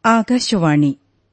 ആകാശവാണി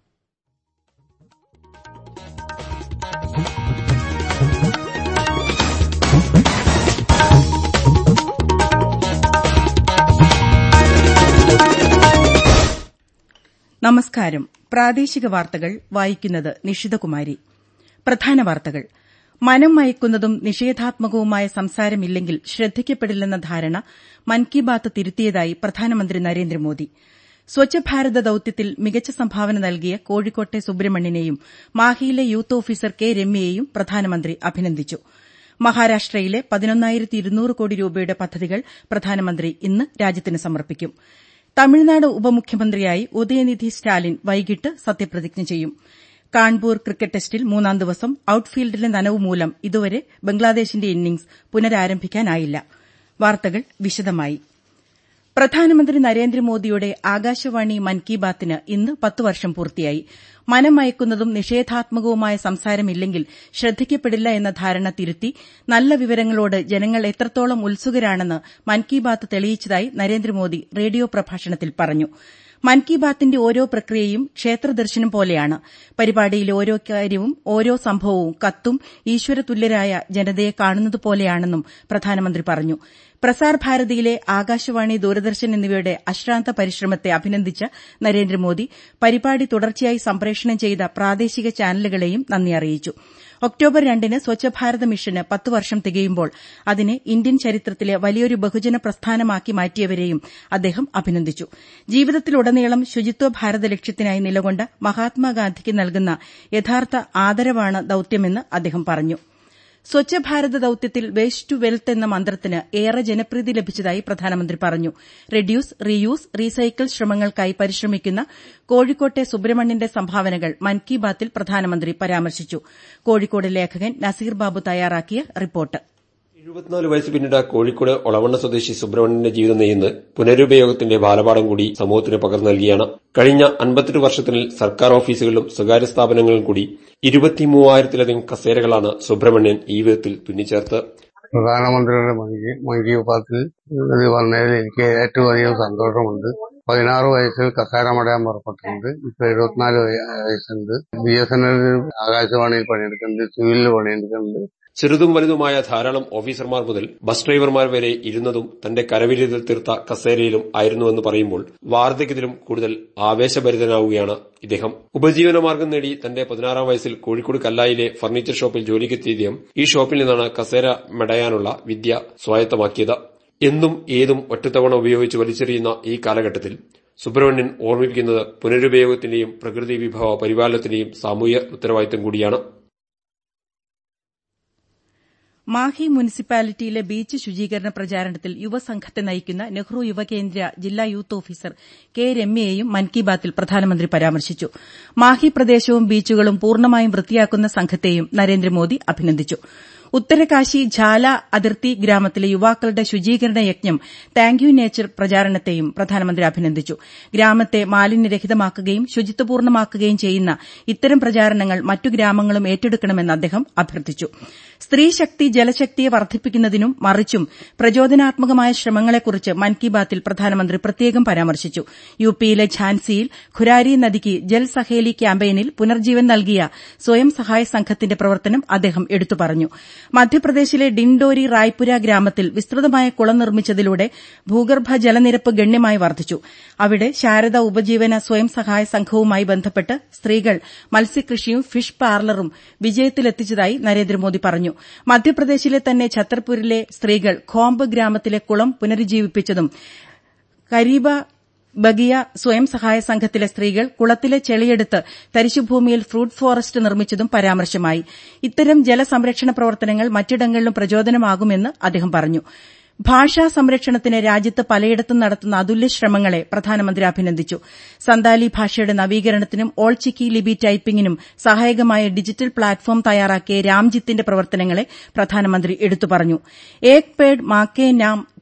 നമസ്കാരം പ്രാദേശിക വാർത്തകൾ വായിക്കുന്നത് നിഷിതകുമാരി പ്രധാന വാർത്തകൾ മനം മയക്കുന്നതും നിഷേധാത്മകവുമായ സംസാരമില്ലെങ്കിൽ ശ്രദ്ധിക്കപ്പെടില്ലെന്ന ധാരണ മൻ കി ബാത്ത് തിരുത്തിയതായി പ്രധാനമന്ത്രി നരേന്ദ്രമോദി സ്വച്ഛ ഭാരത ദൌത്യത്തിൽ മികച്ച സംഭാവന നൽകിയ കോഴിക്കോട്ടെ സുബ്രഹ്മണ്യനെയും മാഹിയിലെ യൂത്ത് ഓഫീസർ കെ രമ്യയെയും പ്രധാനമന്ത്രി അഭിനന്ദിച്ചു മഹാരാഷ്ട്രയിലെ പതിനൊന്നായിരത്തി ഇരുന്നൂറ് കോടി രൂപയുടെ പദ്ധതികൾ പ്രധാനമന്ത്രി ഇന്ന് രാജ്യത്തിന് സമർപ്പിക്കും തമിഴ്നാട് ഉപമുഖ്യമന്ത്രിയായി ഉദയനിധി സ്റ്റാലിൻ വൈകിട്ട് സത്യപ്രതിജ്ഞ ചെയ്യും കാൺപൂർ ക്രിക്കറ്റ് ടെസ്റ്റിൽ മൂന്നാം ദിവസം ഔട്ട്ഫീൽഡിലെ നനവ് മൂലം ഇതുവരെ ബംഗ്ലാദേശിന്റെ ഇന്നിംഗ്സ് പുനരാരംഭിക്കാനായില്ല വാർത്തകൾ വിശദമായി പ്രധാനമന്ത്രി നരേന്ദ്രമോദിയുടെ ആകാശവാണി മൻ കി ബാത്തിന് ഇന്ന് പത്ത് വർഷം പൂർത്തിയായി മനം മയക്കുന്നതും നിഷേധാത്മകവുമായ സംസാരമില്ലെങ്കിൽ ശ്രദ്ധിക്കപ്പെടില്ല എന്ന ധാരണ തിരുത്തി നല്ല വിവരങ്ങളോട് ജനങ്ങൾ എത്രത്തോളം ഉത്സുകരാണെന്ന് മൻ കി ബാത്ത് തെളിയിച്ചതായി നരേന്ദ്രമോദി റേഡിയോ പ്രഭാഷണത്തിൽ പറഞ്ഞു മൻ കി ബാത്തിന്റെ ഓരോ പ്രക്രിയയും ക്ഷേത്രദർശനം പോലെയാണ് പരിപാടിയിലെ ഓരോ കാര്യവും ഓരോ സംഭവവും കത്തും ഈശ്വരതുല്യരായ ജനതയെ കാണുന്നതുപോലെയാണെന്നും പ്രധാനമന്ത്രി പറഞ്ഞു പ്രസാർ ഭാരതിയിലെ ആകാശവാണി ദൂരദർശൻ എന്നിവയുടെ അശ്രാന്ത പരിശ്രമത്തെ അഭിനന്ദിച്ച നരേന്ദ്രമോദി പരിപാടി തുടർച്ചയായി സംപ്രേഷണം ചെയ്ത പ്രാദേശിക ചാനലുകളെയും നന്ദി അറിയിച്ചു ഒക്ടോബർ രണ്ടിന് സ്വച്ഛ ഭാരത മിഷന് പത്ത് വർഷം തികയുമ്പോൾ അതിനെ ഇന്ത്യൻ ചരിത്രത്തിലെ വലിയൊരു ബഹുജന പ്രസ്ഥാനമാക്കി മാറ്റിയവരെയും അദ്ദേഹം അഭിനന്ദിച്ചു ജീവിതത്തിലുടനീളം ശുചിത്വ ഭാരത ലക്ഷ്യത്തിനായി നിലകൊണ്ട മഹാത്മാഗാന്ധിക്ക് നൽകുന്ന യഥാർത്ഥ ആദരവാണ് ദൌത്യമെന്ന് അദ്ദേഹം പറഞ്ഞു സ്വച്ഛ ഭാരത ദൌത്യത്തിൽ വേസ്റ്റ് ടു വെൽത്ത് എന്ന മന്ത്രത്തിന് ഏറെ ജനപ്രീതി ലഭിച്ചതായി പ്രധാനമന്ത്രി പറഞ്ഞു റെഡ്യൂസ് റീയൂസ് റീസൈക്കിൾ ശ്രമങ്ങൾക്കായി പരിശ്രമിക്കുന്ന കോഴിക്കോട്ടെ സുബ്രഹ്മണ്യന്റെ സംഭാവനകൾ മൻ കി ബാത്തിൽ പ്രധാനമന്ത്രി പരാമർശിച്ചു കോഴിക്കോട് ലേഖകൻ നസീർ ബാബു തയ്യാറാക്കിയ റിപ്പോർട്ട് എഴുപത്തിനാല് വയസ്സ് പിന്നിട്ട കോഴിക്കോട് ഒളവണ്ണ സ്വദേശി സുബ്രഹ്മണ്യന്റെ ജീവിതം നെയ്യുന്ന പുനരുപയോഗത്തിന്റെ ബാലപാഠം കൂടി സമൂഹത്തിന് പകർന്നു നൽകിയാണ് കഴിഞ്ഞ അൻപത്തെട്ട് വർഷത്തിനിൽ സർക്കാർ ഓഫീസുകളിലും സ്വകാര്യ സ്ഥാപനങ്ങളിലും കൂടി ഇരുപത്തിമൂവായിരത്തിലധികം കസേരകളാണ് സുബ്രഹ്മണ്യൻ ഈ വിധത്തിൽ തുന്നിച്ചേർത്ത് പ്രധാനമന്ത്രിയുടെ മൻ കി ബാത്തിൽ ഇത് വന്നതിൽ എനിക്ക് ഏറ്റവും അധികം സന്തോഷമുണ്ട് പതിനാറ് വയസ്സിൽ കസേര മടയാൻ പുറപ്പെട്ടിട്ടുണ്ട് ഇപ്പൊ എഴുപത്തിനാല് വയസ്സുണ്ട് ബി എസ് എൻ എല്ലിൽ ആകാശവാണിയിൽ പണിയെടുക്കുന്നുണ്ട് സിവിലിൽ പണിയെടുക്കുന്നുണ്ട് ചെറുതും വലുതുമായ ധാരാളം ഓഫീസർമാർ മുതൽ ബസ് ഡ്രൈവർമാർ വരെ ഇരുന്നതും തന്റെ കരവിരുതിൽ തീർത്ത കസേരയിലും ആയിരുന്നുവെന്ന് പറയുമ്പോൾ വാർദ്ധക്യത്തിലും കൂടുതൽ ആവേശഭരിതനാവുകയാണ് ഇദ്ദേഹം ഉപജീവനമാർഗം നേടി തന്റെ പതിനാറാം വയസ്സിൽ കോഴിക്കോട് കല്ലായിലെ ഫർണിച്ചർ ഷോപ്പിൽ ജോലിക്കെത്തിയ ഇദ്ദേഹം ഈ ഷോപ്പിൽ നിന്നാണ് കസേര മെടയാനുള്ള വിദ്യ സ്വായത്തമാക്കിയത് എന്നും ഏതും ഒറ്റത്തവണ ഉപയോഗിച്ച് വലിച്ചെറിയുന്ന ഈ കാലഘട്ടത്തിൽ സുബ്രഹ്മണ്യൻ ഓർമ്മിപ്പിക്കുന്നത് പുനരുപയോഗത്തിന്റെയും പ്രകൃതി വിഭവ പരിപാലനത്തിന്റെയും സാമൂഹ്യ ഉത്തരവാദിത്തം കൂടിയാണ് മാഹി മുനിസിപ്പാലിറ്റിയിലെ ബീച്ച് ശുചീകരണ പ്രചാരണത്തിൽ യുവസംഘത്തെ നയിക്കുന്ന നെഹ്റു യുവകേന്ദ്ര ജില്ലാ യൂത്ത് ഓഫീസർ കെ രമ്യയെയും മൻ കി ബാത്തിൽ പ്രധാനമന്ത്രി പരാമർശിച്ചു മാഹി പ്രദേശവും ബീച്ചുകളും പൂർണ്ണമായും വൃത്തിയാക്കുന്ന സംഘത്തെയും നരേന്ദ്രമോദി അഭിനന്ദിച്ചു ഉത്തരകാശി ഝാല അതിർത്തി ഗ്രാമത്തിലെ യുവാക്കളുടെ ശുചീകരണ യജ്ഞം താങ്ക് യു നേച്ചർ പ്രചാരണത്തെയും പ്രധാനമന്ത്രി അഭിനന്ദിച്ചു ഗ്രാമത്തെ മാലിന്യരഹിതമാക്കുകയും ശുചിത്വപൂർണ്ണമാക്കുകയും ചെയ്യുന്ന ഇത്തരം പ്രചാരണങ്ങൾ മറ്റു ഗ്രാമങ്ങളും ഏറ്റെടുക്കണമെന്ന് അദ്ദേഹം അഭ്യർത്ഥിച്ചു സ്ത്രീശക്തി ജലശക്തിയെ വർദ്ധിപ്പിക്കുന്നതിനും മറിച്ചും പ്രചോദനാത്മകമായ ശ്രമങ്ങളെക്കുറിച്ച് മൻ കി ബാത്തിൽ പ്രധാനമന്ത്രി പ്രത്യേകം പരാമർശിച്ചു യുപിയിലെ ഝാൻസിയിൽ ഖുരാരി നദിക്ക് ജൽ സഹേലി ക്യാമ്പയിനിൽ പുനർജീവൻ നൽകിയ സ്വയം സഹായ സംഘത്തിന്റെ പ്രവർത്തനം അദ്ദേഹം എടുത്തു പറഞ്ഞു മധ്യപ്രദേശിലെ ഡിൻഡോരി റായ്പുര ഗ്രാമത്തിൽ വിസ്തൃതമായ കുളം നിർമ്മിച്ചതിലൂടെ ഭൂഗർഭ ജലനിരപ്പ് ഗണ്യമായി വർദ്ധിച്ചു അവിടെ ശാരദ ഉപജീവന സ്വയം സഹായ സംഘവുമായി ബന്ധപ്പെട്ട് സ്ത്രീകൾ മത്സ്യകൃഷിയും ഫിഷ് പാർലറും വിജയത്തിലെത്തിച്ചതായി നരേന്ദ്രമോദി പറഞ്ഞു മധ്യപ്രദേശിലെ തന്നെ ഛത്തർപൂരിലെ സ്ത്രീകൾ ഖോംബ് ഗ്രാമത്തിലെ കുളം പുനരുജ്ജീവിപ്പിച്ചതും കരീബ ബഗിയ സ്വയം സഹായ സംഘത്തിലെ സ്ത്രീകൾ കുളത്തിലെ ചെളിയെടുത്ത് തരിശുഭൂമിയിൽ ഫ്രൂട്ട് ഫോറസ്റ്റ് നിർമ്മിച്ചതും പരാമർശമായി ഇത്തരം ജലസംരക്ഷണ പ്രവർത്തനങ്ങൾ മറ്റിടങ്ങളിലും പ്രചോദനമാകുമെന്ന് അദ്ദേഹം പറഞ്ഞു ഭാഷാ സംരക്ഷണത്തിന് രാജ്യത്ത് പലയിടത്തും നടത്തുന്ന അതുല്യ ശ്രമങ്ങളെ പ്രധാനമന്ത്രി അഭിനന്ദിച്ചു സന്താലി ഭാഷയുടെ നവീകരണത്തിനും ഓൾ ചിക്കി ലിപി ടൈപ്പിംഗിനും സഹായകമായ ഡിജിറ്റൽ പ്ലാറ്റ്ഫോം തയ്യാറാക്കിയ രാംജിത്തിന്റെ പ്രവർത്തനങ്ങളെ പ്രധാനമന്ത്രി എടുത്തു പറഞ്ഞു ഏക് പേഡ് മാക്കേ നാം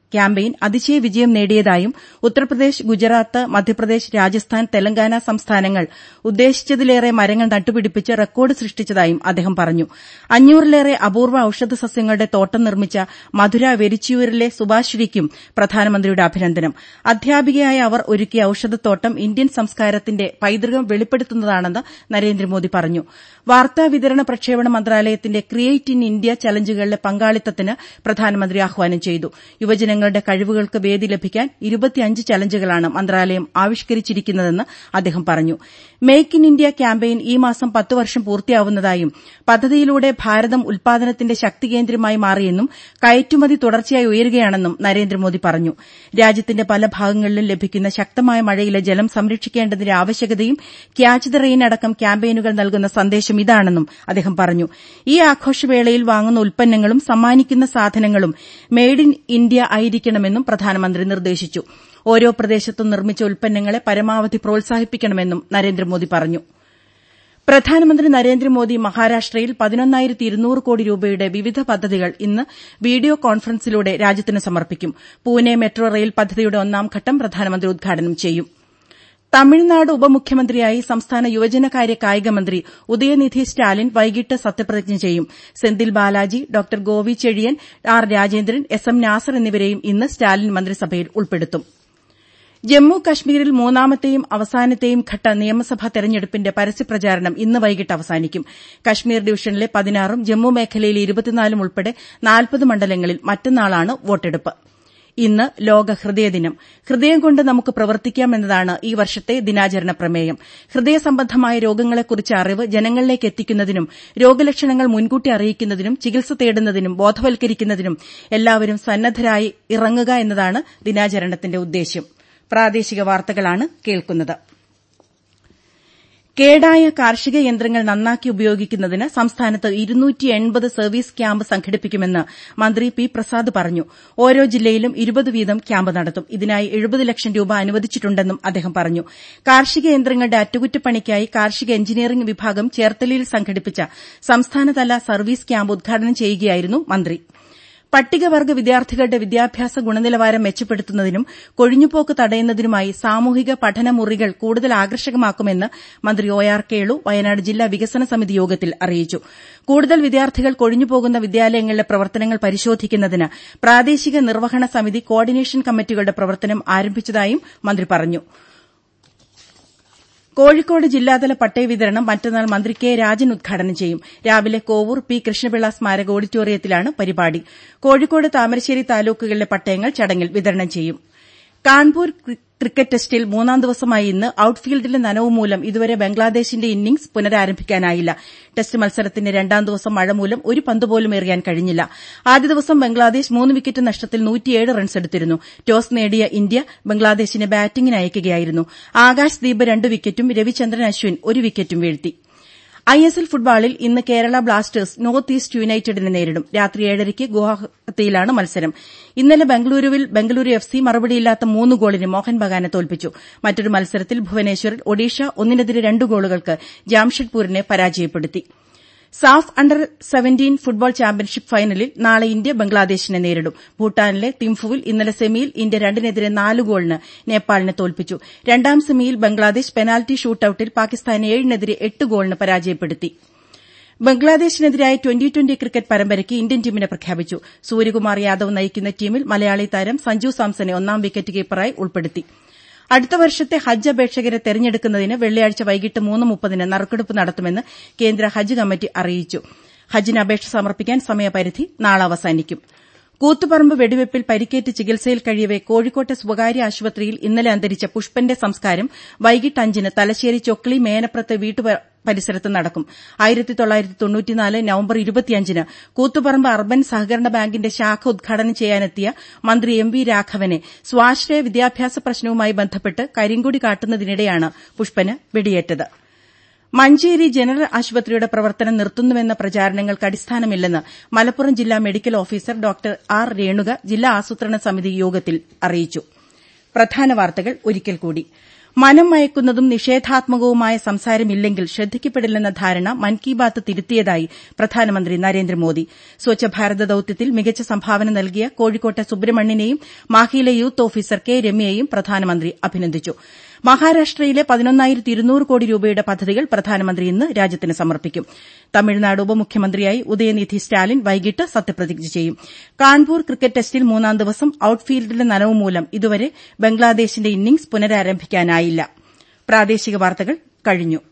ക്യാമ്പയിൻ അതിശയ വിജയം നേടിയതായും ഉത്തർപ്രദേശ് ഗുജറാത്ത് മധ്യപ്രദേശ് രാജസ്ഥാൻ തെലങ്കാന സംസ്ഥാനങ്ങൾ ഉദ്ദേശിച്ചതിലേറെ മരങ്ങൾ നട്ടുപിടിപ്പിച്ച് റെക്കോർഡ് സൃഷ്ടിച്ചതായും അദ്ദേഹം പറഞ്ഞു അഞ്ഞൂറിലേറെ അപൂർവ ഔഷധ സസ്യങ്ങളുടെ തോട്ടം നിർമ്മിച്ച മധുര വെരിച്ചിയൂരിലെ സുഭാശ്രീക്കും പ്രധാനമന്ത്രിയുടെ അഭിനന്ദനം അധ്യാപികയായ അവർ ഒരുക്കിയ ഔഷധത്തോട്ടം ഇന്ത്യൻ സംസ്കാരത്തിന്റെ പൈതൃകം വെളിപ്പെടുത്തുന്നതാണെന്ന് നരേന്ദ്രമോദി പറഞ്ഞു വാർത്താ വിതരണ പ്രക്ഷേപണ മന്ത്രാലയത്തിന്റെ ക്രിയേറ്റ് ഇൻ ഇന്ത്യ ചലഞ്ചുകളിലെ പങ്കാളിത്തത്തിന് പ്രധാനമന്ത്രി ആഹ്വാനം ചെയ്തു യുവജനങ്ങളുടെ കഴിവുകൾക്ക് വേദി ലഭിക്കാൻ ഇരുപത്തിയഞ്ച് ചലഞ്ചുകളാണ് മന്ത്രാലയം ആവിഷ്കരിച്ചിരിക്കുന്നതെന്ന് അദ്ദേഹം പറഞ്ഞു മേക്ക് ഇൻ ഇന്ത്യ ക്യാമ്പയിൻ ഈ മാസം പത്ത് വർഷം പൂർത്തിയാവുന്നതായും പദ്ധതിയിലൂടെ ഭാരതം ഉൽപാദനത്തിന്റെ ശക്തികേന്ദ്രമായി മാറിയെന്നും കയറ്റുമതി തുടർച്ചയായി ഉയരുകയാണെന്നും നരേന്ദ്രമോദി പറഞ്ഞു രാജ്യത്തിന്റെ പല ഭാഗങ്ങളിലും ലഭിക്കുന്ന ശക്തമായ മഴയിലെ ജലം സംരക്ഷിക്കേണ്ടതിന്റെ ആവശ്യകതയും ക്യാച്ച് ദ റെയിൻ അടക്കം ക്യാമ്പയിനുകൾ നൽകുന്ന സന്ദേശം ഇതാണെന്നും അദ്ദേഹം പറഞ്ഞു ഈ ആഘോഷവേളയിൽ വാങ്ങുന്ന ഉൽപ്പന്നങ്ങളും സമ്മാനിക്കുന്ന സാധനങ്ങളും മെയ്ഡ് ഇൻ ഇന്ത്യ ആയിരിക്കണമെന്നും പ്രധാനമന്ത്രി നിർദ്ദേശിച്ചു ഓരോ പ്രദേശത്തും നിർമ്മിച്ച ഉൽപ്പന്നങ്ങളെ പരമാവധി പ്രോത്സാഹിപ്പിക്കണമെന്നും നരേന്ദ്രമോദി പറഞ്ഞു പ്രധാനമന്ത്രി നരേന്ദ്രമോദി മഹാരാഷ്ട്രയിൽ പതിനൊന്നായിരത്തി ഇരുന്നൂറ് കോടി രൂപയുടെ വിവിധ പദ്ധതികൾ ഇന്ന് വീഡിയോ കോൺഫറൻസിലൂടെ രാജ്യത്തിന് സമർപ്പിക്കും പൂനെ മെട്രോ റെയിൽ പദ്ധതിയുടെ ഒന്നാം ഘട്ടം പ്രധാനമന്ത്രി ഉദ്ഘാടനം ചെയ്യും തമിഴ്നാട് ഉപമുഖ്യമന്ത്രിയായി സംസ്ഥാന യുവജനകാര്യ കായിക മന്ത്രി ഉദയനിധി സ്റ്റാലിൻ വൈകിട്ട് സത്യപ്രതിജ്ഞ ചെയ്യും Senthil Balaji doctor Govi Chezhiyan R Rajendran S M Nasar എന്നിവരെയും ഇന്ന് സ്റ്റാലിൻ മന്ത്രിസഭയിൽ ഉൾപ്പെടുത്തും ജമ്മു കശ്മീരിൽ മൂന്നാമത്തെയും അവസാനത്തെയും ഘട്ട നിയമസഭാ തെരഞ്ഞെടുപ്പിന്റെ പരസ്യപ്രചാരണം ഇന്ന് വൈകിട്ട് അവസാനിക്കും കശ്മീർ ഡിവിഷനിലെ പതിനാറും ജമ്മു മേഖലയിലെ ഇരുപത്തിനാലും ഉൾപ്പെടെ നാൽപ്പത് മണ്ഡലങ്ങളിൽ മറ്റന്നാളാണ് വോട്ടെടുപ്പ് ഇന്ന് ലോക ഹൃദയദിനം ഹൃദയം കൊണ്ട് നമുക്ക് പ്രവർത്തിക്കാം എന്നതാണ് ഈ വർഷത്തെ ദിനാചരണ പ്രമേയം ഹൃദയ സംബന്ധമായ രോഗങ്ങളെക്കുറിച്ച് അറിവ് ജനങ്ങളിലേക്ക് എത്തിക്കുന്നതിനും രോഗലക്ഷണങ്ങൾ മുൻകൂട്ടി അറിയിക്കുന്നതിനും ചികിത്സ തേടുന്നതിനും ബോധവൽക്കരിക്കുന്നതിനും എല്ലാവരും സന്നദ്ധരായി ഇറങ്ങുക എന്നതാണ് ദിനാചരണത്തിന്റെ ഉദ്ദേശ്യം പ്രാദേശിക വാർത്തകളാണ് കേൾക്കുന്നത് കേടായ കാർഷിക യന്ത്രങ്ങൾ നന്നാക്കി ഉപയോഗിക്കുന്നതിന് സംസ്ഥാനത്ത് സർവീസ് ക്യാമ്പ് സംഘടിപ്പിക്കുമെന്ന് മന്ത്രി പി പ്രസാദ് പറഞ്ഞു ഓരോ ജില്ലയിലും ഇരുപത് വീതം ക്യാമ്പ് നടത്തും ഇതിനായി എഴുപത് ലക്ഷം രൂപ അനുവദിച്ചിട്ടുണ്ടെന്നും അദ്ദേഹം പറഞ്ഞു കാർഷിക യന്ത്രങ്ങളുടെ അറ്റകുറ്റപ്പണിക്കായി കാർഷിക എഞ്ചിനീയറിംഗ് വിഭാഗം ചേർത്തലയിൽ സംഘടിപ്പിച്ച സംസ്ഥാനതല സർവീസ് ക്യാമ്പ് ഉദ്ഘാടനം ചെയ്യുകയായിരുന്നു മന്ത്രി പട്ടികവർഗ വിദ്യാർത്ഥികളുടെ വിദ്യാഭ്യാസ ഗുണനിലവാരം മെച്ചപ്പെടുത്തുന്നതിനും കൊഴിഞ്ഞുപോക്ക് തടയുന്നതിനുമായി സാമൂഹിക പഠനമുറികൾ കൂടുതൽ ആകർഷകമാക്കുമെന്ന് മന്ത്രി ഒ ആർ കേളു വയനാട് ജില്ലാ വികസന സമിതി യോഗത്തിൽ അറിയിച്ചു കൂടുതൽ വിദ്യാർത്ഥികൾ കൊഴിഞ്ഞുപോകുന്ന വിദ്യാലയങ്ങളിലെ പ്രവർത്തനങ്ങൾ പരിശോധിക്കുന്നതിന് പ്രാദേശിക നിർവഹണ സമിതി കോർഡിനേഷൻ കമ്മിറ്റികളുടെ പ്രവർത്തനം ആരംഭിച്ചതായും മന്ത്രി പറഞ്ഞു കോഴിക്കോട് ജില്ലാതല പട്ടയ വിതരണം മറ്റന്നാൾ മന്ത്രി കെ രാജൻ ഉദ്ഘാടനം ചെയ്യും രാവിലെ കോവൂർ പി കൃഷ്ണപിള്ള സ്മാരക ഓഡിറ്റോറിയത്തിലാണ് പരിപാടി കോഴിക്കോട് താമരശ്ശേരി താലൂക്കുകളിലെ പട്ടയങ്ങൾ ചടങ്ങിൽ വിതരണം ചെയ്യും കാൺപൂർ ക്രിക്കറ്റ് ടെസ്റ്റിൽ മൂന്നാം ദിവസമായ ഇന്ന് ഔട്ട്ഫീൽഡിലെ നനവ് മൂലം ഇതുവരെ ബംഗ്ലാദേശിന്റെ ഇന്നിംഗ്സ് പുനരാരംഭിക്കാനായില്ല ടെസ്റ്റ് മത്സരത്തിന്റെ രണ്ടാം ദിവസം മഴ മൂലം ഒരു പന്ത് പോലും എറിയാൻ കഴിഞ്ഞില്ല ആദ്യ ദിവസം ബംഗ്ലാദേശ് മൂന്ന് വിക്കറ്റ് നഷ്ടത്തിൽ റൺസ് എടുത്തിരുന്നു ടോസ് നേടിയ ഇന്ത്യ ബംഗ്ലാദേശിനെ ബാറ്റിംഗിന് അയക്കുകയായിരുന്നു ആകാശ് ദീപ് രണ്ട് വിക്കറ്റും രവിചന്ദ്രൻ അശ്വിൻ ഒരു വിക്കറ്റും വീഴ്ത്തി ഐഎസ്എൽ ഫുട്ബോളിൽ ഇന്ന് കേരള ബ്ലാസ്റ്റേഴ്സ് നോർത്ത് ഈസ്റ്റ് യുണൈറ്റഡിനെ നേരിടും രാത്രി ഏഴരയ്ക്ക് ഗുവാഹത്തിയിലാണ് മത്സരം ഇന്നലെ ബംഗളൂരുവിൽ ബംഗളൂരു എഫ് സി മറുപടിയില്ലാത്ത മൂന്ന് ഗോളിന് മോഹൻ ബഗാനെ തോൽപ്പിച്ചു മറ്റൊരു മത്സരത്തിൽ ഭുവനേശ്വറിൽ ഒഡീഷ ഒന്നിനെതിരെ രണ്ട് ഗോളുകൾക്ക് ജാംഷഡ്പൂരിനെ പരാജയപ്പെടുത്തി SAFF under seventeen football championship ഫൈനലിൽ നാളെ ഇന്ത്യ ബംഗ്ലാദേശിനെ നേരിടും ഭൂട്ടാനിലെ തിംഫുവിൽ ഇന്നലെ സെമിയിൽ ഇന്ത്യ രണ്ടിനെതിരെ നാല് ഗോളിന് നേപ്പാളിനെ തോൽപ്പിച്ചു രണ്ടാം സെമിയിൽ ബംഗ്ലാദേശ് പെനാൽറ്റി ഷൂട്ടൌട്ടിൽ പാകിസ്ഥാനെ ഏഴിനെതിരെ എട്ട് ഗോളിന് പരാജയപ്പെടുത്തി ബംഗ്ലാദേശിനെതിരായ ട്വന്റി ട്വന്റി ക്രിക്കറ്റ് പരമ്പരയ്ക്ക് ഇന്ത്യൻ ടീമിനെ പ്രഖ്യാപിച്ചു സൂര്യകുമാർ യാദവ് നയിക്കുന്ന ടീമിൽ മലയാളി താരം സഞ്ജു സാംസനെ ഒന്നാം വിക്കറ്റ് കീപ്പറായി ഉൾപ്പെടുത്തി അടുത്ത വർഷത്തെ ഹജ്ജ് അപേക്ഷകരെ തെരഞ്ഞെടുക്കുന്നതിന് വെള്ളിയാഴ്ച വൈകിട്ട് മൂന്ന് മുപ്പതിന് നറുക്കെടുപ്പ് നടത്തുമെന്ന് കേന്ദ്ര ഹജ്ജ് കമ്മിറ്റി അറിയിച്ചു ഹജ്ജിന് അപേക്ഷ സമർപ്പിക്കാൻ സമയപരിധി നാളെ അവസാനിക്കും കൂത്തുപറമ്പ് വെടിവെപ്പിൽ പരിക്കേറ്റ് ചികിത്സയിൽ കഴിയവെ കോഴിക്കോട്ടെ സ്വകാര്യ ആശുപത്രിയിൽ ഇന്നലെ അന്തരിച്ച പുഷ്പന്റെ സംസ്കാരം വൈകിട്ട് അഞ്ചിന് തലശ്ശേരി ചൊക്ലി മേനപ്രത്ത് വീട്ടു പരിസരത്ത് നടക്കും നവംബർ ഇരുപത്തിയഞ്ചിന് കൂത്തുപറമ്പ് അർബൻ സഹകരണ ബാങ്കിന്റെ ശാഖ ഉദ്ഘാടനം ചെയ്യാനെത്തിയ മന്ത്രി എം വി രാഘവനെ സ്വാശ്രയ വിദ്യാഭ്യാസ പ്രശ്നവുമായി ബന്ധപ്പെട്ട് കരിങ്കൊടി കാട്ടുന്നതിനിടെയാണ് പുഷ്പന് വെടിയേറ്റത് മഞ്ചേരി ജനറൽ ആശുപത്രിയുടെ പ്രവർത്തനം നിർത്തുന്നുവെന്ന പ്രചാരണങ്ങൾക്ക് അടിസ്ഥാനമില്ലെന്ന് മലപ്പുറം ജില്ലാ medical officer doctor R Renuka ജില്ലാ ആസൂത്രണ സമിതി യോഗത്തിൽ അറിയിച്ചു പ്രധാന വാർത്തകൾ ഒരിക്കൽ കൂടി മനം മയക്കുന്നതും നിഷേധാത്മകവുമായ സംസാരമില്ലെങ്കിൽ ശ്രദ്ധിക്കപ്പെടില്ലെന്ന ധാരണ മൻ കി ബാത്ത് തിരുത്തിയതായി പ്രധാനമന്ത്രി നരേന്ദ്രമോദി സ്വച്ഛ ഭാരത ദൌത്യത്തിൽ മികച്ച സംഭാവന നൽകിയ കോഴിക്കോട്ടെ സുബ്രഹ്മണ്യനെയും മാഹിയിലെ യൂത്ത് ഓഫീസർ കെ രമ്യയെയും പ്രധാനമന്ത്രി അഭിനന്ദിച്ചു മഹാരാഷ്ട്രയിലെ പതിനൊന്നായിരത്തി ഇരുന്നൂറ് കോടി രൂപയുടെ പദ്ധതികൾ പ്രധാനമന്ത്രി ഇന്ന് രാജ്യത്തിന് സമർപ്പിക്കും തമിഴ്നാട് ഉപമുഖ്യമന്ത്രിയായി ഉദയനിധി സ്റ്റാലിൻ വൈകിട്ട് സത്യപ്രതിജ്ഞ ചെയ്യും കാൺപൂർ ക്രിക്കറ്റ് ടെസ്റ്റിൽ മൂന്നാം ദിവസം ഔട്ട്ഫീൽഡിലെ നനവ് മൂലം ഇതുവരെ ബംഗ്ലാദേശിന്റെ ഇന്നിംഗ്സ് പുനരാരംഭിക്കാനായില്ല പ്രാദേശിക വാർത്തകൾ കഴിഞ്ഞു